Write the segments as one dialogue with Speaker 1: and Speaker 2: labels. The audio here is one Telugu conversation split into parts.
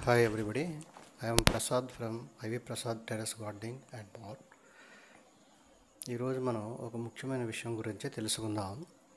Speaker 1: Hi everybody, I am Prasad from I V Prasad terrace gardening and more ఈరోజు మనం ఒక ముఖ్యమైన విషయం గురించి తెలుసుకుందాం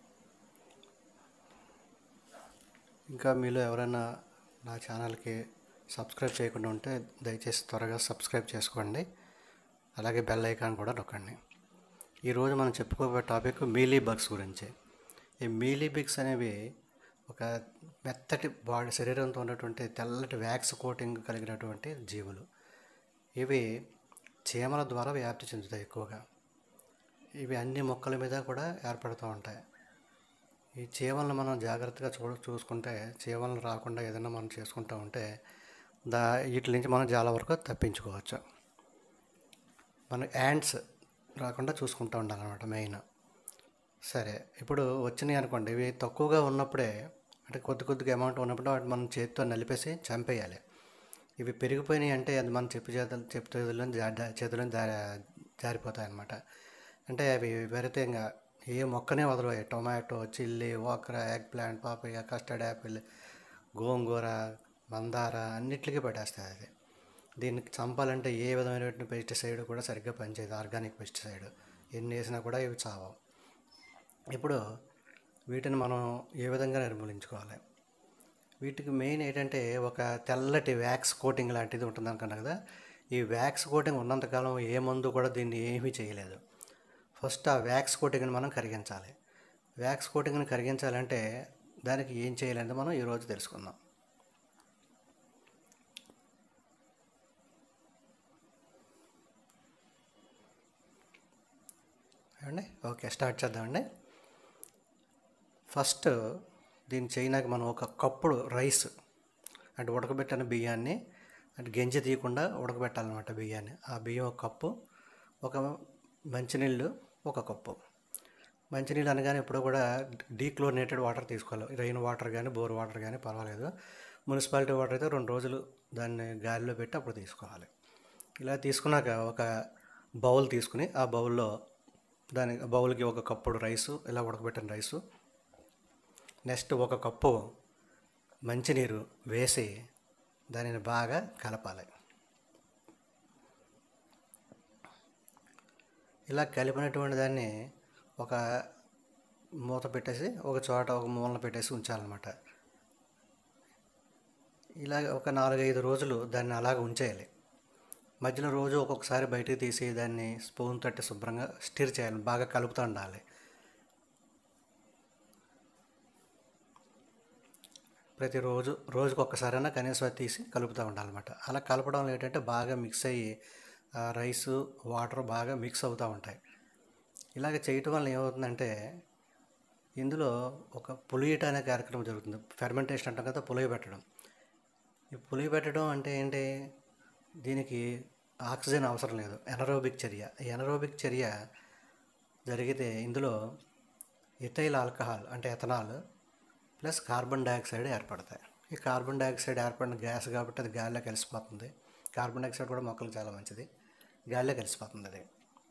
Speaker 1: ఇంకా మీలో ఎవరైనా నా ఛానల్కి సబ్స్క్రైబ్ చేయకుండా ఉంటే దయచేసి త్వరగా సబ్స్క్రైబ్ చేసుకోండి అలాగే బెల్ ఐకాన్ కూడా నొక్కండి ఈరోజు మనం చెప్పుకోబోయే టాపిక్ మీలీ బగ్స్ గురించి ఈ మీలీ బిగ్స్ అనేవి ఒక మెత్తటి బాడీ శరీరంతో ఉన్నటువంటి తెల్లటి వ్యాక్స్ కోటింగ్ కలిగినటువంటి జీవులు ఇవి చీమల ద్వారా వ్యాప్తి చెందుతాయి ఎక్కువగా ఇవి అన్ని మొక్కల మీద కూడా ఏర్పడుతూ ఉంటాయి ఈ చీమలను మనం జాగ్రత్తగా చూ చూసుకుంటే చీమలను రాకుండా ఏదైనా మనం చేసుకుంటూ ఉంటే దా వీటి నుంచి మనం చాలా వరకు తప్పించుకోవచ్చు మన యాండ్స్ రాకుండా చూసుకుంటూ ఉండాలన్నమాట మెయిన్ సరే ఇప్పుడు వచ్చినాయి అనుకోండి ఇవి తక్కువగా ఉన్నప్పుడే అంటే కొద్ది కొద్దిగా అమౌంట్ ఉన్నప్పుడు వాటి మనం చేతితో నలిపేసి చంపేయాలి ఇవి పెరిగిపోయినాయి అంటే అది మన చెప్పు చేతులు చెప్పు చేతుల్లో చేతుల్లో జారి జారిపోతాయి అన్నమాట అంటే అవి విపరీతంగా ఏ మొక్కనే వదలవు tomato chilli okra eggplant papaya custard apple గోంగూర మందార అన్నిటికీ పెట్టేస్తాయి అది దీన్ని చంపాలంటే ఏ విధమైనటువంటి పెస్టిసైడ్ కూడా సరిగ్గా పనిచేయదు ఆర్గానిక్ పెస్టిసైడ్ ఎన్ని వేసినా కూడా ఇవి చావవు ఇప్పుడు వీటిని మనం ఏ విధంగా నిర్మూలించుకోవాలి వీటికి మెయిన్ ఏంటంటే ఒక తెల్లటి వ్యాక్స్ కోటింగ్ లాంటిది ఉంటుంది అనుకున్నా కదా ఈ వ్యాక్స్ కోటింగ్ ఉన్నంతకాలం ఏ మందు కూడా దీన్ని ఏమీ చేయలేదు ఫస్ట్ ఆ వ్యాక్స్ కోటింగ్ని మనం కరిగించాలి వ్యాక్స్ కోటింగ్ని కరిగించాలంటే దానికి ఏం చేయాలంటే మనం ఈరోజు తెలుసుకుందాం ఏమండి ఓకే స్టార్ట్ చేద్దామండి ఫస్ట్ దీన్ని చేయడానికి మనం ఒక కప్పుడు రైస్ అంటే ఉడకబెట్టిన బియ్యాన్ని అంటే గెంజి తీయకుండా ఉడకబెట్టాలన్నమాట బియ్యాన్ని ఆ బియ్యం ఒక కప్పు ఒక మంచినీళ్ళు ఒక కప్పు మంచినీళ్ళు అనగానే ఇప్పుడు కూడా డీక్లోరినేటెడ్ వాటర్ తీసుకోవాలి రెయిన్ వాటర్ కానీ బోర్ వాటర్ కానీ పర్వాలేదు మున్సిపాలిటీ వాటర్ అయితే రెండు రోజులు దాన్ని గాలిలో పెట్టి అప్పుడు తీసుకోవాలి ఇలా తీసుకున్నాక ఒక బౌల్ తీసుకుని ఆ బౌల్లో దాని బౌల్కి ఒక కప్పుడు రైసు ఇలా ఉడకబెట్టిన రైసు నెక్స్ట్ ఒక కప్పు మంచినీరు వేసి దానిని బాగా కలపాలి ఇలా కలిపినటువంటి దాన్ని ఒక మూత పెట్టేసి ఒక చోట ఒక మూలన పెట్టేసి ఉంచాలన్నమాట ఇలా ఒక నాలుగైదు రోజులు దాన్ని అలాగ ఉంచేయాలి మధ్యలో రోజు ఒక్కొక్కసారి బయటికి తీసి దాన్ని స్పూన్ తట్టి శుభ్రంగా స్టిర్ చేయాలి బాగా కలుపుతూ ఉండాలి ప్రతిరోజు రోజుకు ఒక్కసారైనా కనీసం అది తీసి కలుపుతూ ఉండాలన్నమాట అలా కలపడం వల్ల ఏంటంటే బాగా మిక్స్ అయ్యి రైసు వాటర్ బాగా మిక్స్ అవుతూ ఉంటాయి ఇలాగ చేయటం వల్ల ఏమవుతుందంటే ఇందులో ఒక పులియట అనే కార్యక్రమం జరుగుతుంది ఫెర్మెంటేషన్ అంటాం కదా పులియ పెట్టడం ఈ పులియ పెట్టడం అంటే ఏంటి దీనికి ఆక్సిజన్ అవసరం లేదు ఎనరోబిక్ చర్య ఈ ఎనరోబిక్ చర్య జరిగితే ఇందులో ఇథైల్ ఆల్కహాల్ అంటే ఎథనాల్ ప్లస్ కార్బన్ డైఆక్సైడ్ ఏర్పడతాయి ఈ కార్బన్ డైఆక్సైడ్ ఏర్పడిన గ్యాస్ కాబట్టి అది గాలిలో కలిసిపోతుంది కార్బన్ డైఆక్సైడ్ కూడా మొక్కలకు చాలా మంచిది గాలిలో కలిసిపోతుంది అది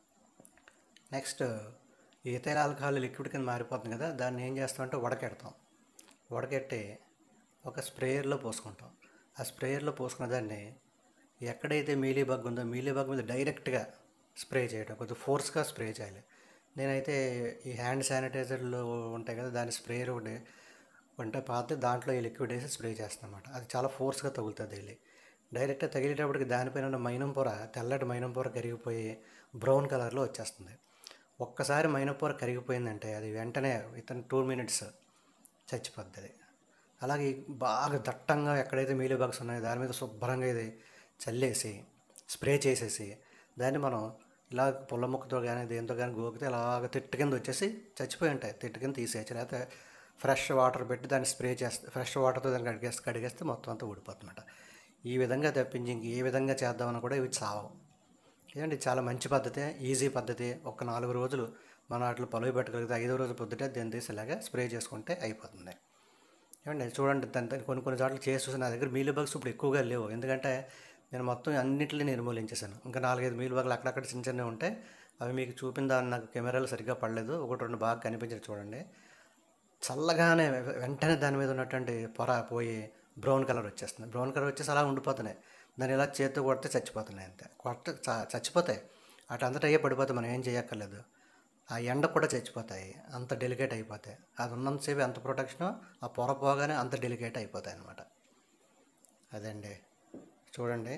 Speaker 1: నెక్స్ట్ ఈ ఇథైల్ ఆల్కహాల్ లిక్విడ్ కింద మారిపోతుంది కదా దాన్ని ఏం చేస్తామంటే వడకెడతాం వడకెట్టి ఒక స్ప్రేయర్లో పోసుకుంటాం ఆ స్ప్రేయర్లో పోసుకున్న దాన్ని ఎక్కడైతే మీలీ బగ్ ఉందో మీలీ బగ్ మీద డైరెక్ట్గా స్ప్రే చేయడం కొద్దిగా ఫోర్స్గా స్ప్రే చేయాలి నేనైతే ఈ హ్యాండ్ శానిటైజర్లు ఉంటాయి కదా దాని స్ప్రేయర్ ఒకటి వంట పాత దాంట్లో ఈ లిక్విడ్ వేసి స్ప్రే చేస్తాను అనమాట అది చాలా ఫోర్స్గా తగులుతుంది వెళ్ళి డైరెక్ట్గా తగిలేటప్పటికి దానిపైన ఉన్న మైనం పొర తెల్లటి మైనం పొర కరిగిపోయి బ్రౌన్ కలర్లో వచ్చేస్తుంది ఒక్కసారి మైనం పొర కరిగిపోయిందంటే అది వెంటనే విత్ టూ మినిట్స్ చచ్చిపోద్ది అది అలాగే బాగా దట్టంగా ఎక్కడైతే మీలీ బాక్స్ ఉన్నాయో దాని మీద శుభ్రంగా ఇది చల్లేసి స్ప్రే చేసేసి దాన్ని మనం ఇలా పుల్ల ముక్కతో కానీ దేంతో కానీ గోకితే ఇలాగ తిట్టు కింద వచ్చేసి చచ్చిపోయి ఉంటాయి తిట్టు కింద తీసేయచ్చు లేకపోతే ఫ్రెష్ వాటర్ పెట్టి దాన్ని స్ప్రే చేస్తే ఫ్రెష్ వాటర్తో దాన్ని కడిగేస్తే కడిగేస్తే మొత్తం అంతా ఊడిపోతుందన్నమాట ఈ విధంగా తప్పించి ఇంక ఏ విధంగా చేద్దామని కూడా ఇవి చావవు ఇదండి చాలా మంచి పద్ధతి ఈజీ పద్ధతి ఒక నాలుగు రోజులు మన వాటిలో పొలవి పెట్టగలిగితే ఐదో రోజు పొద్దుటే దీన్ని తీసి ఇలాగా స్ప్రే చేసుకుంటే అయిపోతుంది ఏమండి చూడండి దాని కొన్ని కొన్ని చోట్ల చేసి చూసి నా దగ్గర మీల్ బగ్స్ ఇప్పుడు ఎక్కువగా లేవు ఎందుకంటే నేను మొత్తం అన్నింటినీ నిర్మూలించేశాను ఇంకా నాలుగైదు మీల్ బగ్లు అక్కడక్కడ చిన్న చిన్నవి ఉంటాయి అవి మీకు చూపిన దాన్ని నాకు కెమెరాలు సరిగ్గా పడలేదు ఒకటి రెండు బాగా కనిపించారు చూడండి చల్లగానే వెంటనే దాని మీద ఉన్నటువంటి పొర పోయి బ్రౌన్ కలర్ వచ్చేస్తుంది బ్రౌన్ కలర్ వచ్చేసి అలా ఉండిపోతున్నాయి దాన్ని ఇలా చేతితో కొడితే చచ్చిపోతున్నాయి అంతే కొట్ట చ- చచ్చిపోతాయి అటు అంతటా అయ్యే పడిపోతాయి మనం ఏం చేయక్కర్లేదు ఆ ఎండ కూడా చచ్చిపోతాయి అంత డెలికేట్ అయిపోతాయి అది ఉన్నంతసేపు ఎంత ప్రొటెక్షన్ ఆ పొర పోగానే అంత డెలికేట్ అయిపోతాయి అనమాట అదండి చూడండి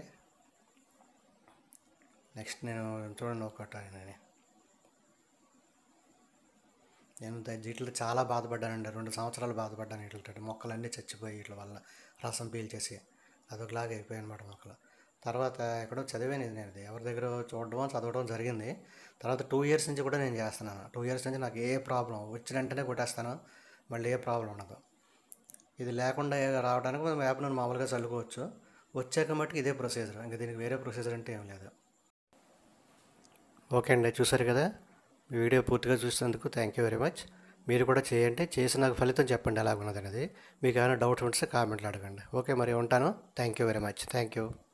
Speaker 1: నెక్స్ట్ నేను చూడండి ఒకటి నేను నేను ద- వీటిలో చాలా బాధపడ్డానండి రెండు సంవత్సరాలు బాధపడ్డాను వీటితో మొక్కలన్నీ చచ్చిపోయి వీటి వల్ల రసం పీల్చేసి అదొకలాగా అయిపోయాయి అనమాట మొక్కలు తర్వాత ఎక్కడో చదివాను ఇది నేను ఇది. ఎవరి దగ్గర చూడడం చదవడం జరిగింది తర్వాత టూ ఇయర్స్ నుంచి కూడా నేను చేస్తున్నాను టూ ఇయర్స్ నుంచి నాకు ఏ ప్రాబ్లం వచ్చిన వెంటనే కొట్టేస్తాను మళ్ళీ ఏ ప్రాబ్లం ఉండదు ఇది లేకుండా రావడానికి మనం యాప్ నుండి మామూలుగా చల్లుకోవచ్చు వచ్చాక మట్టుకు ఇదే ప్రొసీజర్ ఇంకా దీనికి వేరే ప్రొసీజర్ అంటే ఏం లేదు ఓకే అండి చూసారు కదా ఈ వీడియో పూర్తిగా చూసినందుకు థ్యాంక్ యూ వెరీ మచ్ మీరు కూడా చేయండి చేసి నాకు ఫలితం చెప్పండి ఎలా ఉన్నది అనేది మీకు ఏమైనా డౌట్స్ ఉంటే కామెంట్లు అడగండి ఓకే మరి ఉంటాను thank you very much thank you